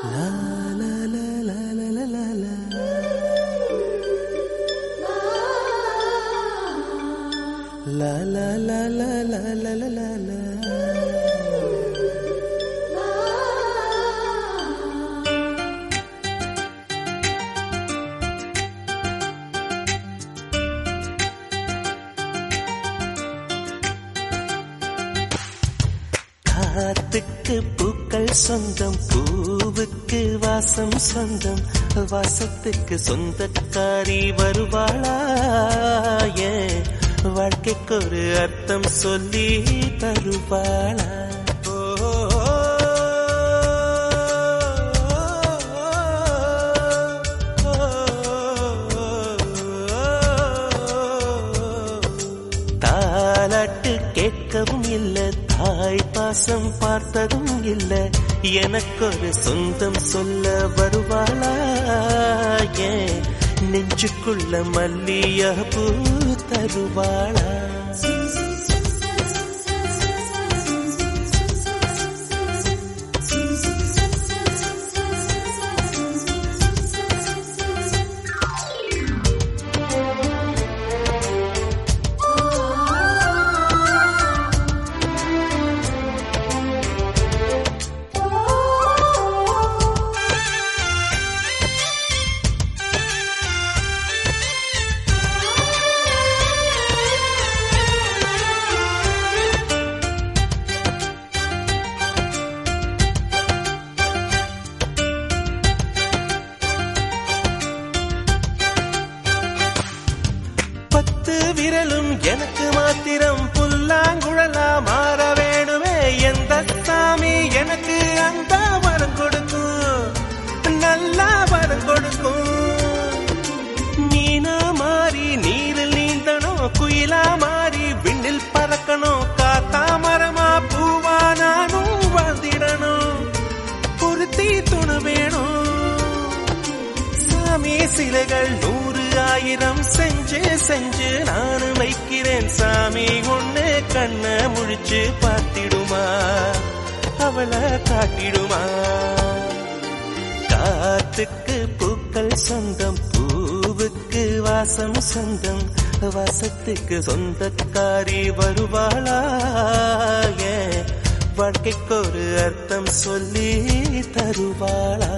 காத்துக்கு பூக்கள் சொந்தம் பூவுக்கு வாசம் சொந்தம் வாசத்துக்கு சொந்தக்காரி வருவாளா ஏன் வாழ்க்கைக்கு ஒரு அர்த்தம் சொல்லி தருவாளா தாலாட்டு கேட்கவும் இல்ல தாய் பாசம் பார்த்ததும் இல்ல எனக்கொரு சொந்தம் சொல்ல வருவாளா ஏன் நெஞ்சுக்குள்ள மல்லிய பூ தருவாளா பத்து விரலும் எனக்கு மாத்திரம் புல்லாங்குழலா மாற வேணுமே எந்த சாமி எனக்கு அந்த வரம் கொடுக்கும் நல்லா வரம் கொடுக்கும் மீனா மாறி நீரில் நீந்தணும் குயிலா மாறி விண்ணில் பறக்கணும் காத்தா மரமா பூவா நானும் வாழ்ந்திடணும் பொருத்தி துணு வேணும் சாமி சிலைகள் நூறு ஆயிரம் செஞ்சு செஞ்சு நானும் வைக்கிறேன் சாமி ஒண்ணு கண்ண முழிச்சு பார்த்திடுமா அவளை காட்டிடுமா காத்துக்கு பூக்கள் சொந்தம் பூவுக்கு வாசம் சொந்தம் வாசத்துக்கு சொந்தக்காரி வருவாளா ஏன் வாழ்க்கைக்கு ஒரு அர்த்தம் சொல்லி தருவாளா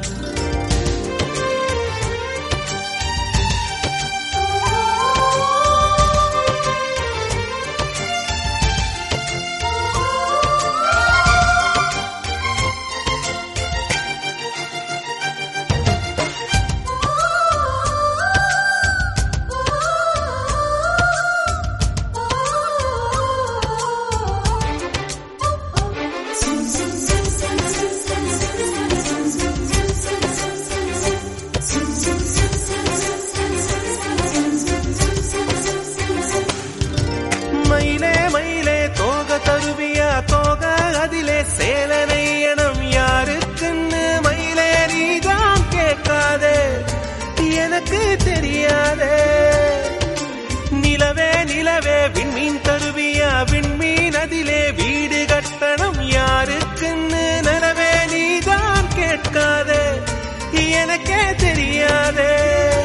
மயிலே மயிலே தோக தருவியா தோக அதிலே சேலனை எனம் யாருக்குன்னு மயிலே நீதான் கேட்காதே எனக்கு தெரியாதே நிலவே நிலவே விண்மீன் தருவியா விண்மீன் அதிலே வீடு கட்டணம் யாருக்குன்னு நிலவே நீதான் கேட்காதே எனக்கே தெரியாதே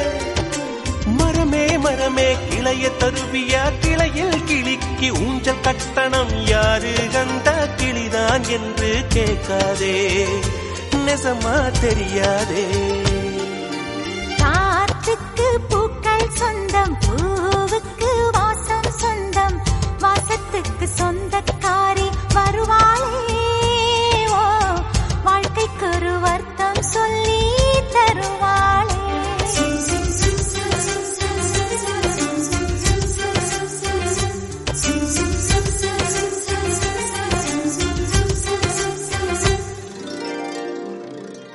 மரமே மரமே கிளைய தருவியா கிளையில் கிளிக்கு ஊஞ்சல் கட்டணம் யாரு கண்ட கிளிதான் என்று கேட்காதே நெசமா தெரியாதே காத்துக்கு பூக்கள் சொந்தம் பூ